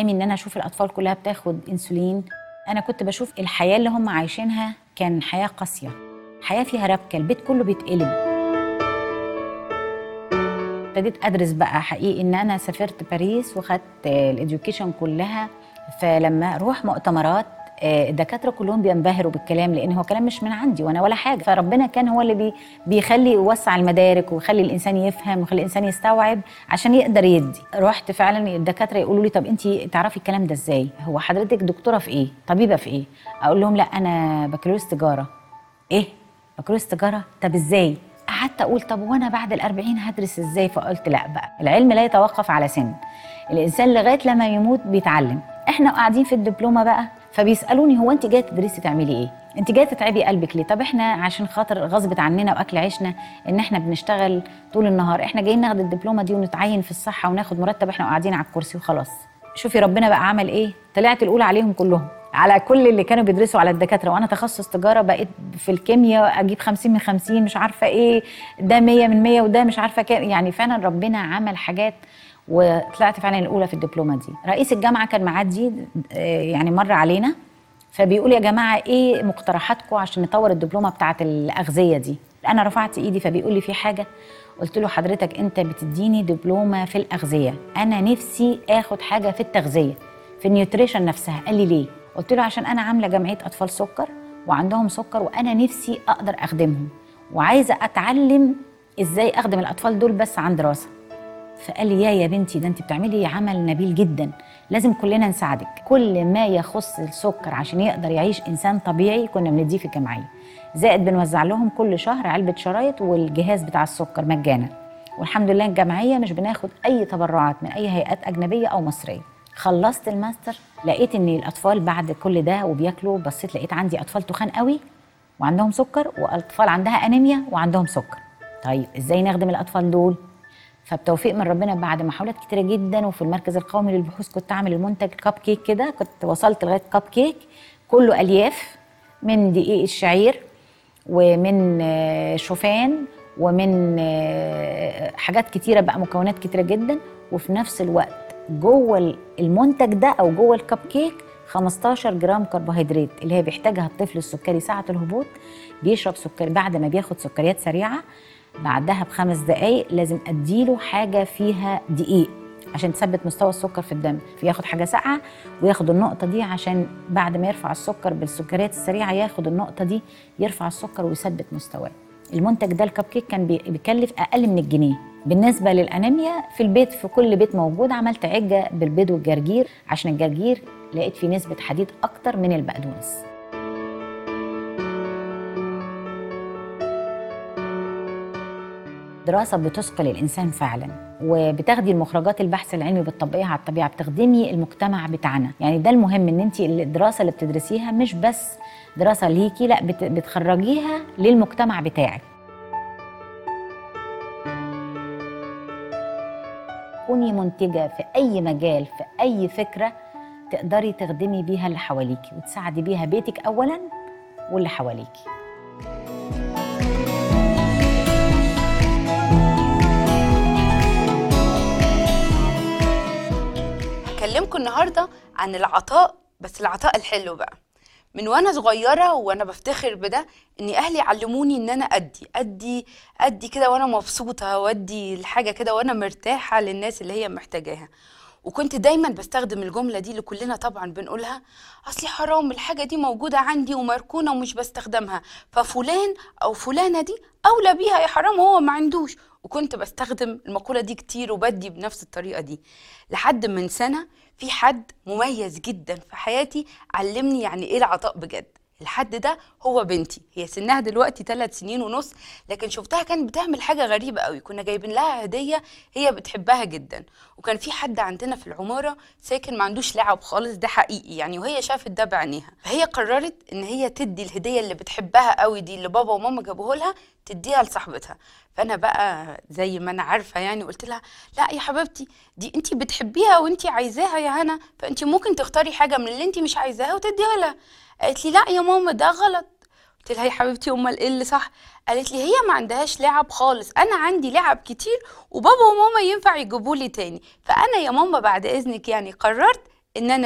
قدامي ان انا اشوف الاطفال كلها بتاخد انسولين انا كنت بشوف الحياه اللي هم عايشينها كان حياه قاسيه حياه فيها ربكه البيت كله بيتقلب ابتديت ادرس بقى حقيقي ان انا سافرت باريس وخدت الاديوكيشن كلها فلما اروح مؤتمرات آه، الدكاتره كلهم بينبهروا بالكلام لان هو كلام مش من عندي وانا ولا حاجه فربنا كان هو اللي بي بيخلي يوسع المدارك ويخلي الانسان يفهم ويخلي الانسان يستوعب عشان يقدر يدي رحت فعلا الدكاتره يقولوا لي طب انت تعرفي الكلام ده ازاي هو حضرتك دكتوره في ايه طبيبه في ايه اقول لهم لا انا بكالوريوس تجاره ايه بكالوريوس تجاره طب ازاي قعدت اقول طب وانا بعد الأربعين هدرس ازاي فقلت لا بقى العلم لا يتوقف على سن الانسان لغايه لما يموت بيتعلم احنا قاعدين في الدبلومه بقى فبيسالوني هو انت جايه تدرسي تعملي ايه انت جايه تتعبي قلبك ليه طب احنا عشان خاطر غصبت عننا واكل عيشنا ان احنا بنشتغل طول النهار احنا جايين ناخد الدبلومه دي ونتعين في الصحه وناخد مرتب احنا قاعدين على الكرسي وخلاص شوفي ربنا بقى عمل ايه طلعت الاولى عليهم كلهم على كل اللي كانوا بيدرسوا على الدكاتره وانا تخصص تجاره بقيت في الكيمياء اجيب 50 من 50 مش عارفه ايه ده 100 من 100 وده مش عارفه كام يعني فعلا ربنا عمل حاجات وطلعت فعلا الاولى في الدبلومه دي رئيس الجامعه كان معدي آه، يعني مر علينا فبيقول يا جماعه ايه مقترحاتكم عشان نطور الدبلومه بتاعه الاغذيه دي انا رفعت ايدي فبيقول لي في حاجه قلت له حضرتك انت بتديني دبلومه في الاغذيه انا نفسي اخد حاجه في التغذيه في النيوتريشن نفسها قال لي ليه قلت له عشان انا عامله جمعيه اطفال سكر وعندهم سكر وانا نفسي اقدر اخدمهم وعايزه اتعلم ازاي اخدم الاطفال دول بس عن دراسه فقال لي يا يا بنتي ده انت بتعملي عمل نبيل جدا لازم كلنا نساعدك كل ما يخص السكر عشان يقدر يعيش انسان طبيعي كنا بنديه في الجمعيه زائد بنوزع لهم كل شهر علبه شرايط والجهاز بتاع السكر مجانا والحمد لله الجمعيه مش بناخد اي تبرعات من اي هيئات اجنبيه او مصريه خلصت الماستر لقيت ان الاطفال بعد كل ده وبياكلوا بصيت لقيت عندي اطفال تخان قوي وعندهم سكر واطفال عندها انيميا وعندهم سكر طيب ازاي نخدم الاطفال دول فبتوفيق من ربنا بعد محاولات كتيره جدا وفي المركز القومي للبحوث كنت اعمل المنتج كاب كيك كده كنت وصلت لغايه كاب كيك كله الياف من دقيق الشعير ومن آه، شوفان ومن آه، حاجات كتيره بقى مكونات كتيره جدا وفي نفس الوقت جوه المنتج ده او جوه الكب كيك 15 جرام كربوهيدرات اللي هي بيحتاجها الطفل السكري ساعه الهبوط بيشرب سكر بعد ما بياخد سكريات سريعه بعدها بخمس دقايق لازم اديله حاجه فيها دقيق عشان تثبت مستوى السكر في الدم فياخد حاجه ساقعه وياخد النقطه دي عشان بعد ما يرفع السكر بالسكريات السريعه ياخد النقطه دي يرفع السكر ويثبت مستواه المنتج ده الكب كيك كان بي- بيكلف اقل من الجنيه بالنسبه للانيميا في البيت في كل بيت موجود عملت عجه بالبيض والجرجير عشان الجرجير لقيت فيه نسبه حديد اكتر من البقدونس دراسة بتثقل الإنسان فعلا وبتاخدي المخرجات البحث العلمي بتطبقيها على الطبيعة بتخدمي المجتمع بتاعنا يعني ده المهم إن أنت الدراسة اللي بتدرسيها مش بس دراسة ليكي لا بت- بتخرجيها للمجتمع بتاعك كوني منتجة في أي مجال في أي فكرة تقدري تخدمي بيها اللي حواليكي وتساعدي بيها بيتك أولا واللي حواليكي هكلمكم النهارده عن العطاء بس العطاء الحلو بقى من وانا صغيره وانا بفتخر بده ان اهلي علموني ان انا ادي ادي ادي كده وانا مبسوطه وادي الحاجه كده وانا مرتاحه للناس اللي هي محتاجاها وكنت دايما بستخدم الجمله دي اللي كلنا طبعا بنقولها اصلي حرام الحاجه دي موجوده عندي ومركونه ومش بستخدمها ففلان او فلانه دي اولى بيها يا حرام هو ما عندوش وكنت بستخدم المقوله دي كتير وبدي بنفس الطريقه دي لحد من سنه في حد مميز جدا في حياتي علمني يعني ايه العطاء بجد الحد ده هو بنتي هي سنها دلوقتي ثلاث سنين ونص لكن شفتها كانت بتعمل حاجة غريبة قوي كنا جايبين لها هدية هي بتحبها جدا وكان في حد عندنا في العمارة ساكن ما عندوش لعب خالص ده حقيقي يعني وهي شافت ده بعينيها فهي قررت ان هي تدي الهدية اللي بتحبها قوي دي اللي بابا وماما جابوه لها تديها لصاحبتها فانا بقى زي ما انا عارفه يعني قلت لها لا يا حبيبتي دي انت بتحبيها وانت عايزاها يا هنا فانت ممكن تختاري حاجه من اللي انت مش عايزاها وتديها لها قالت لي لا يا ماما ده غلط قلت لها يا حبيبتي امال ايه اللي صح قالت لي هي ما عندهاش لعب خالص انا عندي لعب كتير وبابا وماما ينفع يجيبوا لي تاني فانا يا ماما بعد اذنك يعني قررت ان انا